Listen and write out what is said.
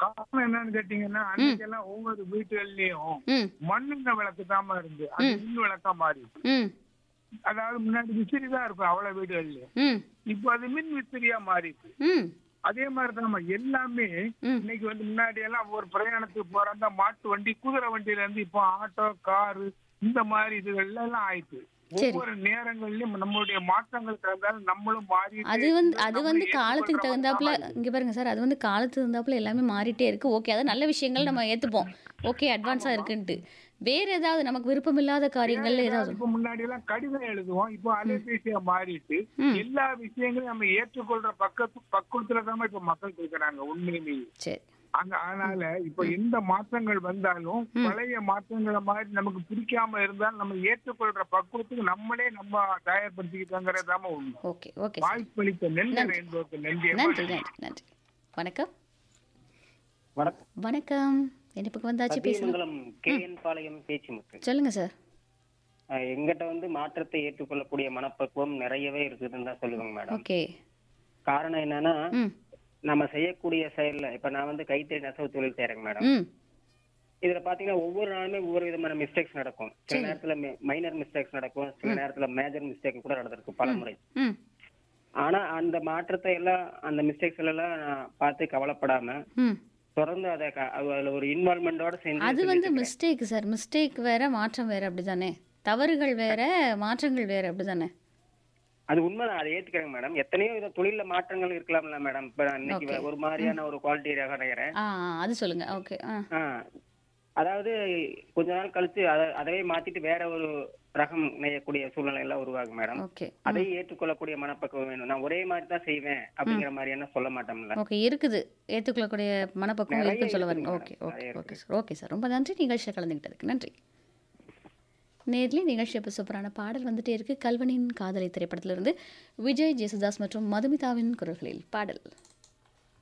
காரணம் என்னன்னு கேட்டீங்கன்னா அன்னைக்கெல்லாம் ஒவ்வொரு வீட்டுகள்லயும் ம் மண்ணுங்க விளக்கு தாமா இருந்து அது மின் விளக்கா மாறி ம் அதாவது முன்னாடி விசிறி தான் இருக்கும் அவ்வளவு வீடுகள்லயும் ம் இப்போ அது மின் விசிறியா மாறிடுச்சு ம் அதே மாதிரி தான் நம்ம எல்லாமே ம். இன்னைக்கு வந்து முன்னாடி எல்லாம் ஒரு பிரயாணத்துக்கு போறா மாட்டு வண்டி குதிரை வண்டியில இருந்து இப்போ ஆட்டோ காரு இந்த மாதிரி இதுகள்ல எல்லாம் ஆயிடுச்சு சரி. ஒவ்வொரு நேரங்கள்லயும் நம்மளுடைய மாற்றங்கள் தகுந்தாலும் நம்மளும் மாறி அது வந்து அது வந்து காலத்துக்கு தகுந்தாப்புல இங்க பாருங்க சார் அது வந்து காலத்துக்கு தகுந்தாப்புல எல்லாமே மாறிட்டே இருக்கு ஓகே அது நல்ல விஷயங்கள் நம்ம ஏத்துப்போம் ஓகே அட்வான்ஸா இருக்குன்ட்டு வேற ஏதாவது நமக்கு விருப்பமில்லாத காரியங்கள் ஏதாவது இப்ப முன்னாடி எல்லாம் கடிதம் எழுதுவோம் இப்போ அலைபேசியா மாறிட்டு ம். எல்லா விஷயங்களையும் நம்ம ஏற்றுக்கொள்ற பக்கத்து பக்குவத்துல தான் இப்ப மக்கள் இருக்கிறாங்க உண்மையிலேயே சரி அங்க அதனால இப்ப எந்த மாற்றங்கள் வந்தாலும் பழைய மாற்றங்களை மாதிரி நமக்கு பிடிக்காம இருந்தாலும் நம்ம ஏற்றுக்கொள்ற பக்குவத்துக்கு நம்மளே நம்ம தயார்படுத்திக்கிட்டோங்கிறதாம உண்மை ஓகே ஓகே சார் வாய்ப்பளித்த நன்றி என்பதற்கு நன்றி நன்றி நன்றி நன்றி வணக்கம் வணக்கம் வணக்கம் என்ன பக்கம் வந்தாச்சு பேசலாம் சத்தியமங்கலம் கே என் பாளையம் பேச்சுமுக்கு சொல்லுங்க சார் அஹ் எங்கிட்ட வந்து மாற்றத்தை ஏற்றுக்கொள்ளக்கூடிய மனப்பக்குவம் நிறையவே இருக்குதுன்னு தான் சொல்லுவாங்க மேடம் ஓகே காரணம் என்னன்னா ம் நம்ம செய்யக்கூடிய செயல்ல இப்ப நான் வந்து கைத்தறி நெசவு தொழில் செய்யறேங்க மேடம் ம் இதுல பாத்தீங்கன்னா ஒவ்வொரு நாளுமே ஒவ்வொரு விதமான மிஸ்டேக்ஸ் நடக்கும் சில சரி. நேரத்துல மைனர் மிஸ்டேக்ஸ் நடக்கும் சில நேரத்துல மேஜர் மிஸ்டேக் கூட நடந்திருக்கு பல முறை ம் ஆனா அந்த மாற்றத்தை எல்லாம் அந்த மிஸ்டேக்ஸ் எல்லாம் நான் பார்த்து கவலைப்படாம ம் தொடர்ந்து அதை க- அதுல ஒரு இன்வால்மெண்டோட சேர்ந்து அது வந்து செஞ்சுட்டு இருக்கேன். மிஸ்டேக் சார் மிஸ்டேக் வேற மாற்றம் வேற அப்படிதானே தவறுகள் வேற மாற்றங்கள் வேற அப்படிதானே அது உண்மை அதை ஏத்துக்கிறேங்க மேடம் எத்தனையோ வித தொழில்ல மாற்றங்கள் இருக்கலாம்ல மேடம் இப்ப நான் இன்னைக்கு Okay. ஒரு மாதிரியான ஒரு குவாலிட்டி ரக அடைகிறேன் ஆ ஆ, அது சொல்லுங்க ஓகே ஆ ஆ. அதாவது கொஞ்ச நாள் கழிச்சு அத அதவே மாத்திட்டு வேற ஒரு ரகம் நெய்யக்கூடிய சூழ்நிலை எல்லாம் உருவாகும் மேடம் ஓகே அதை ஏற்றுக்கொள்ளக்கூடிய மனப்பக்குவம் வேணும் நான் ஒரே மாதிரி தான் செய்வேன் அப்படிங்கிற மாதிரி என்ன சொல்ல மாட்டோம்ல ஓகே இருக்குது ஏற்றுக்கொள்ளக்கூடிய மனப்பக்குவம் நிறைய இருக்குன்னு சொல்ல வரீங்க இருக்குங்க ஓகே மேடம், ஓகே நிறைய ஓகே சார் ஓகே சார் ரொம்ப நன்றி நிகழ்ச்சியை கலந்துக்கிட்டதுக்கு நன்றி நேர்லி நிகழ்ச்சி இப்போ சூப்பரான பாடல் வந்துட்டே இருக்கு கல்வனின் காதலை திரைப்படத்திலிருந்து விஜய் ஜேசுதாஸ் மற்றும் மதுமிதாவின் குரல்களில் பாடல்